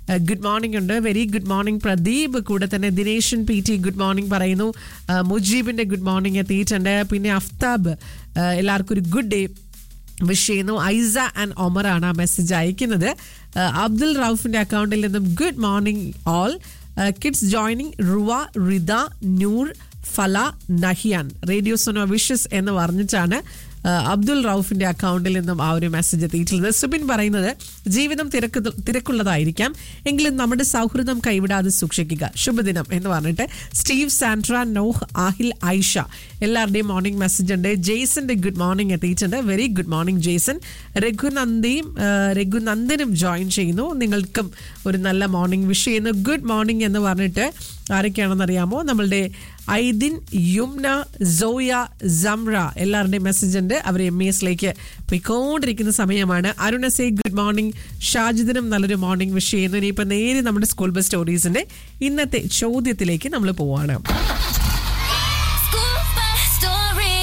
Good morning ഉണ്ട് very good morning Pradeep കൂടെ തന്നെ Dineshan P T good morning പറയുന്നു ആ, മുജീബിന്റെ ഗുഡ് മോർണിംഗ് എത്തിയിട്ടുണ്ട് പിന്നെ അഫ്താബ് ആ, എല്ലാവർക്കും ഒരു ഗുഡ് ഡേ വിഷ് ചെയ്യുന്നു ഐസ ആൻഡ് ഒമറാണ് ആ മെസ്സേജ് അയക്കുന്നത് ആ, അബ്ദുൽ റൌഫിന്റെ അക്കൗണ്ടിൽ നിന്നും good morning all kids joining Ruva Rida Noor Fala Nahiyan radio സോനോ wishes എന്ന് പറഞ്ഞിട്ടാണ് ആ, അബ്ദുൽ റൌഫിന്റെ അക്കൗണ്ടിൽ നിന്നും ആ ഒരു മെസ്സേജ് എത്തിയിട്ടുള്ളത് സുബിൻ പറയുന്നത് ജീവിതം തിരക്ക് തിരക്കുള്ളതായിരിക്കാം എങ്കിലും നമ്മുടെ സൗഹൃദം കൈവിടാതെ സൂക്ഷിക്കുക ശുഭദിനം എന്ന് പറഞ്ഞിട്ട് Steve Sandra Noah Aahil Aisha എല്ലാവരുടെയും മോർണിംഗ് മെസ്സേജ് ഉണ്ട് ജെയ്സന്റെ ഗുഡ് മോർണിംഗ് എത്തിയിട്ടുണ്ട് വെരി ഗുഡ് മോർണിംഗ് ജെയ്സൺ രഘുനന്ദിയും ആ, രഘുനന്ദനും ജോയിൻ ചെയ്യുന്നു നിങ്ങൾക്കും ഒരു നല്ല മോർണിംഗ് വിഷ് ചെയ്യുന്നു ഗുഡ് മോർണിംഗ് എന്ന് പറഞ്ഞിട്ട് ആരൊക്കെയാണെന്ന് അറിയാമോ നമ്മളുടെ ഐദിൻ യുംന സോയ സംറ എല്ലാവരുടെയും മെസ്സേജ് ഉണ്ട് അവർ എം ഇ എസിലേക്ക് പോയിക്കൊണ്ടിരിക്കുന്ന സമയമാണ് അരുണ സേ ഗുഡ് മോർണിംഗ് ഷാജിദിനും നല്ലൊരു മോർണിംഗ് വിഷ് ചെയ്യുന്നു ഇനിയിപ്പോൾ നേരെ നമ്മുടെ സ്കൂൾ ബസ് സ്റ്റോറീസിന്റെ ഇന്നത്തെ ചോദ്യത്തിലേക്ക് നമ്മൾ പോവാണ് School bus story.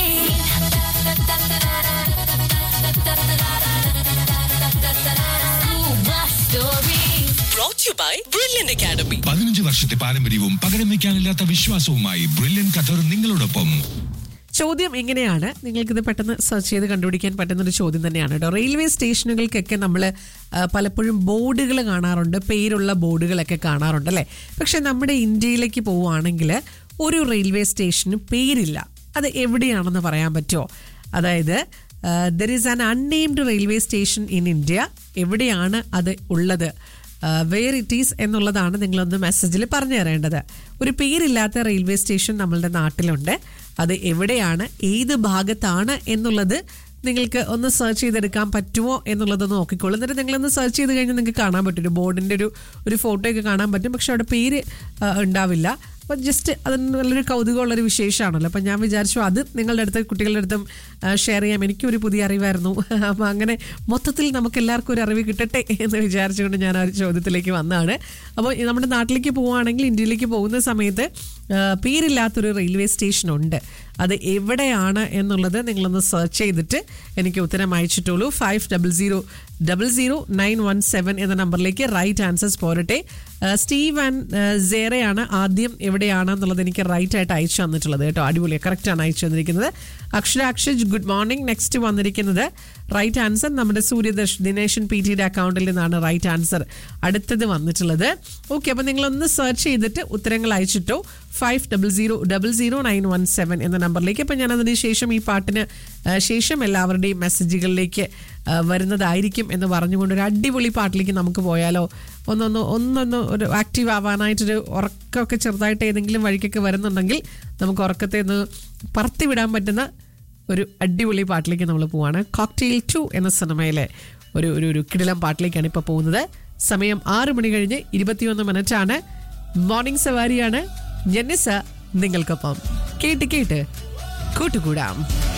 School bus story. brought to you by Brilliant Academy. പതിനഞ്ച് വർഷത്തെ പാരമ്പര്യവും പകരം വെക്കാനില്ലാത്ത വിശ്വാസവുമായി ബ്രില്യൻ ഖത്തർ നിങ്ങളോടൊപ്പം ചോദ്യം ഇങ്ങനെയാണ് നിങ്ങൾക്കിത് പെട്ടെന്ന് സെർച്ച് ചെയ്ത് കണ്ടുപിടിക്കാൻ പറ്റുന്ന ഒരു ചോദ്യം തന്നെയാണ് കേട്ടോ റെയിൽവേ സ്റ്റേഷനുകൾക്കൊക്കെ നമ്മൾ പലപ്പോഴും ബോർഡുകൾ കാണാറുണ്ട് പേരുള്ള ബോർഡുകളൊക്കെ കാണാറുണ്ട് അല്ലേ പക്ഷെ നമ്മുടെ ഇന്ത്യയിലേക്ക് പോവുകയാണെങ്കിൽ ഒരു റെയിൽവേ സ്റ്റേഷന് പേരില്ല അത് എവിടെയാണെന്ന് പറയാൻ പറ്റുമോ അതായത് there is an unnamed railway station in India എവിടെയാണ് അത് ഉള്ളത് വേർ ഇറ്റ് ഈസ് എന്നുള്ളതാണ് നിങ്ങളൊന്ന് മെസ്സേജിൽ പറഞ്ഞു തരേണ്ടത് ഒരു പേരില്ലാത്ത റെയിൽവേ സ്റ്റേഷൻ നമ്മളുടെ നാട്ടിലുണ്ട് അത് എവിടെയാണ് ഏത് ഭാഗത്താണ് എന്നുള്ളത് നിങ്ങൾക്ക് ഒന്ന് സെർച്ച് ചെയ്തെടുക്കാൻ പറ്റുമോ എന്നുള്ളത് നോക്കിക്കോളൂ എന്നിട്ട് നിങ്ങളൊന്ന് സെർച്ച് ചെയ്ത് കഴിഞ്ഞാൽ നിങ്ങൾക്ക് കാണാൻ പറ്റും ഒരു ബോർഡിൻ്റെ ഒരു ഒരു ഫോട്ടോ ഒക്കെ കാണാൻ പറ്റും പക്ഷെ അവിടെ പേര് ആ, ഉണ്ടാവില്ല അപ്പം ജസ്റ്റ് അത് നല്ലൊരു കൗതുകമുള്ളൊരു വിശേഷമാണല്ലോ അപ്പം ഞാൻ വിചാരിച്ചു അത് നിങ്ങളുടെ അടുത്ത് കുട്ടികളുടെ അടുത്തും ഷെയർ ചെയ്യാം എനിക്കും ഒരു പുതിയ അറിവായിരുന്നു അപ്പം അങ്ങനെ മൊത്തത്തിൽ നമുക്ക് എല്ലാവർക്കും ഒരു അറിവ് കിട്ടട്ടെ എന്ന് വിചാരിച്ചുകൊണ്ട് ഞാൻ ആ ഒരു ചോദ്യത്തിലേക്ക് വന്നതാണ് അപ്പോൾ ഈ നമ്മുടെ നാട്ടിലേക്ക് പോവുകയാണെങ്കിൽ ഇന്ത്യയിലേക്ക് പോകുന്ന സമയത്ത് ആ, പേരില്ലാത്തൊരു റെയിൽവേ സ്റ്റേഷൻ ഉണ്ട് അത് എവിടെയാണ് എന്നുള്ളത് നിങ്ങളൊന്ന് സെർച്ച് ചെയ്തിട്ട് എനിക്ക് ഉത്തരം അയച്ചിട്ടുള്ളൂ five double zero double zero nine one seven എന്ന നമ്പറിലേക്ക് റൈറ്റ് ആൻസേഴ്സ് പോരട്ടെ ആ, സ്റ്റീവ് ആൻഡ് ആ, സേറയാണ് ആദ്യം എവിടെയാണ് എന്നുള്ളത് എനിക്ക് റൈറ്റ് ആയിട്ട് അയച്ചു തന്നിട്ടുള്ളത് കേട്ടോ അടിപൊളിയാണ് കറക്റ്റാണ് അയച്ചു തന്നിരിക്കുന്നത് Akshara Akshaj good morning next വന്നിരിക്കുന്നത് റൈറ്റ് ആൻസർ നമ്മുടെ സൂര്യദർശ് ദിനേശൻ പി ടിയുടെ അക്കൗണ്ടിൽ നിന്നാണ് റൈറ്റ് ആൻസർ അടുത്തത് വന്നിട്ടുള്ളത് ഓക്കെ അപ്പോൾ നിങ്ങളൊന്ന് സെർച്ച് ചെയ്തിട്ട് ഉത്തരങ്ങൾ അയച്ചിട്ടോ five double zero double zero nine one seven എന്ന നമ്പറിലേക്ക് അപ്പോൾ ഞാൻ അതിന് ശേഷം ഈ പാട്ടിന് ആ, ശേഷം എല്ലാവരുടെയും മെസ്സേജുകളിലേക്ക് ആ, വരുന്നതായിരിക്കും എന്ന് പറഞ്ഞുകൊണ്ട് ഒരു അടിപൊളി പാട്ടിലേക്ക് നമുക്ക് പോയാലോ ഒന്നൊന്ന് ഒന്നൊന്ന് ഒരു ആക്റ്റീവ് ആവാനായിട്ടൊരു ഉറക്കമൊക്കെ ചെറുതായിട്ട് ഏതെങ്കിലും വഴിക്കൊക്കെ വരുന്നുണ്ടെങ്കിൽ നമുക്ക് ഉറക്കത്തെ ഒന്ന് പറത്തി വിടാൻ പറ്റുന്ന ഒരു അടിപൊളി പാട്ടിലേക്ക് നമ്മൾ പോവാണ് കോക്ടെയിൽ ടു എന്ന സിനിമയിലെ ഒരു ഒരു ഒരു കിടിലം പാട്ടിലേക്കാണ് ഇപ്പോൾ പോകുന്നത് സമയം ആറ് മണി കഴിഞ്ഞ് ഇരുപത്തിയൊന്ന് മിനിറ്റ് ആണ് മോർണിംഗ് സവാരിയാണ് ജെന്നിസ നിങ്ങൾക്കൊപ്പം കേട്ട് കേട്ട് കൂട്ടുകൂടാം